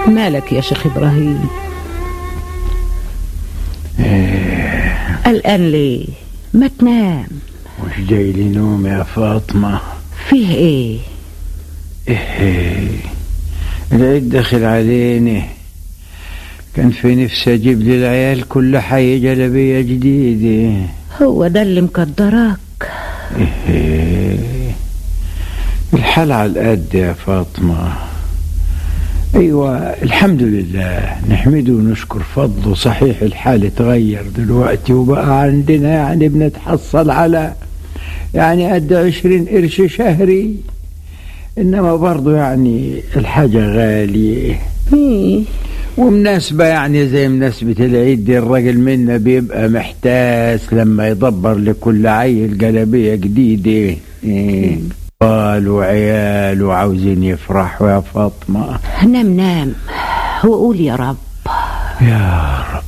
مالك يا شيخ إبراهيم قلقان ليه ما تنام مش جاي لي نوم يا فاطمة فيه ايه إيه العيد داخل علينا كان في نفسي أجيب للعيال كل حي جلبية جديدة هو ده اللي مقدراك إيه الحال على القد يا فاطمة أيوة الحمد لله نحمده ونشكر فضله صحيح الحال اتغير دلوقتي وبقى عندنا يعني بنتحصل على يعني قد عشرين قرش شهري إنما برضو يعني الحاجة غالية إيه ومناسبة يعني زي مناسبة العيد دي الراجل منا بيبقى محتاس لما يدبر لكل عيل جلبية جديدة إيه قال وعيال وعاوزين يفرحوا يا فاطمة نام نام وقول يا رب يا رب